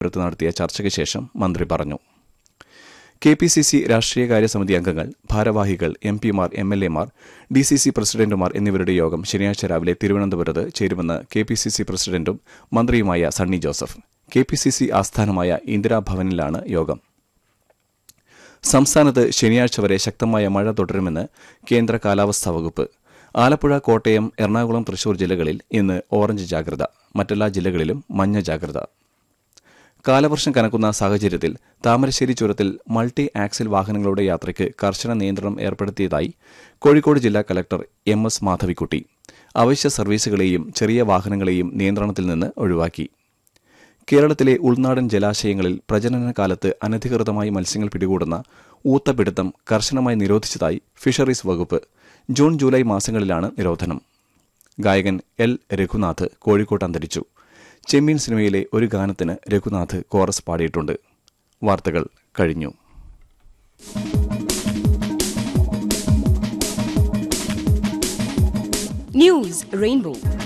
തിരുവനന്തപുരത്ത് നടത്തിയ ചർച്ചയ്ക്ക് ശേഷം മന്ത്രി പറഞ്ഞു കെ പി സി സി രാഷ്ട്രീയകാര്യ സമിതി അംഗങ്ങൾ ഭാരവാഹികൾ എം പിമാർ എം എൽ എമാർ ഡി സി സി പ്രസിഡന്റുമാർ എന്നിവരുടെ യോഗം ശനിയാഴ്ച രാവിലെ തിരുവനന്തപുരത്ത് ചേരുമെന്ന് കെ പി സി സി പ്രസിഡന്റും മന്ത്രിയുമായ Sunny Joseph K P C C ആസ്ഥാനമായ ഇന്ദിരാഭവനിലാണ് യോഗം സംസ്ഥാനത്ത് ശനിയാഴ്ച വരെ ശക്തമായ മഴ തുടരുമെന്ന് കേന്ദ്ര കാലാവസ്ഥാ വകുപ്പ് ആലപ്പുഴ കോട്ടയം എറണാകുളം തൃശൂർ ജില്ലകളിൽ ഇന്ന് ഓറഞ്ച് ജാഗ്രത മറ്റെല്ലാ ജില്ലകളിലും മഞ്ഞ ജാഗ്രത കാലവർഷം കനക്കുന്ന സാഹചര്യത്തിൽ താമരശ്ശേരി ചുരത്തിൽ മൾട്ടി ആക്സിൽ വാഹനങ്ങളുടെ യാത്രയ്ക്ക് കർശന നിയന്ത്രണം ഏർപ്പെടുത്തിയതായി കോഴിക്കോട് ജില്ലാ കലക്ടർ എം എസ് മാധവിക്കുട്ടി അവശ്യ സർവീസുകളെയും ചെറിയ വാഹനങ്ങളെയും നിയന്ത്രണത്തിൽ നിന്ന് ഒഴിവാക്കി കേരളത്തിലെ ഉൾനാടൻ ജലാശയങ്ങളിൽ പ്രജനന കാലത്ത് അനധികൃതമായി മത്സ്യങ്ങൾ പിടികൂടുന്ന ഊത്തപിടുത്തം കർശനമായി നിരോധിച്ചതായി ഫിഷറീസ് വകുപ്പ് ജൂൺ ജൂലൈ മാസങ്ങളിലാണ് നിരോധനം ഗായകൻ എൽ രഘുനാഥ് കോഴിക്കോട്ട് അന്തരിച്ചു ചെമ്മീൻ സിനിമയിലെ ഒരു ഗാനത്തിന് രഘുനാഥ് കോറസ് പാടിയിട്ടുണ്ട് വാർത്തകൾ കഴിഞ്ഞു News Rainbow.